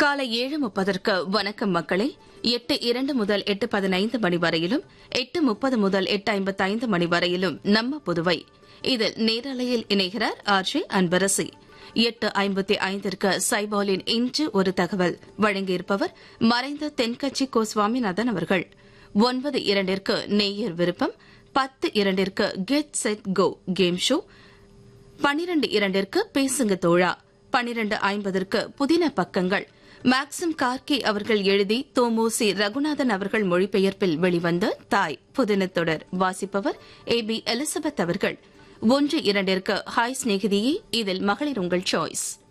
காலை ஏழு முப்பதற்கு வணக்கம் மக்களே எட்டு இரண்டு முதல் எட்டு பதினைந்து மணி வரையிலும் எட்டு முப்பது முதல் எட்டு ஐம்பத்தைந்து மணி வரையிலும் நம்ம புதுவை இதில் நேரலையில் இணைகிறார் ஆர் ஜே அன்பரசி எட்டு ஐம்பத்தி ஐந்திற்கு சைபாலின் இன்று ஒரு தகவல் வழங்கியிருப்பவர் மறைந்த தென்கட்சி கோ சுவாமிநாதன் அவர்கள் ஒன்பது இரண்டிற்கு நேயர் விருப்பம் பத்து இரண்டிற்கு get set go game show பனிரண்டு இரண்டிற்கு பேசுங்க தோழா பனிரண்டு ஐம்பதற்கு புதின பக்கங்கள் மேக்சிம் கார்கி அவர்கள் எழுதி தோமோசி ரகுநாதன் அவர்கள் மொழிபெயர்ப்பில் வெளிவந்த தாய் புதின தொடர் வாசிப்பவர் ஏ பி எலிசபெத் அவர்கள் ஒன்று இரண்டிற்கு ஹாய் சிநேகிதியே இதில் மகளிர் உங்கள் சாய்ஸ்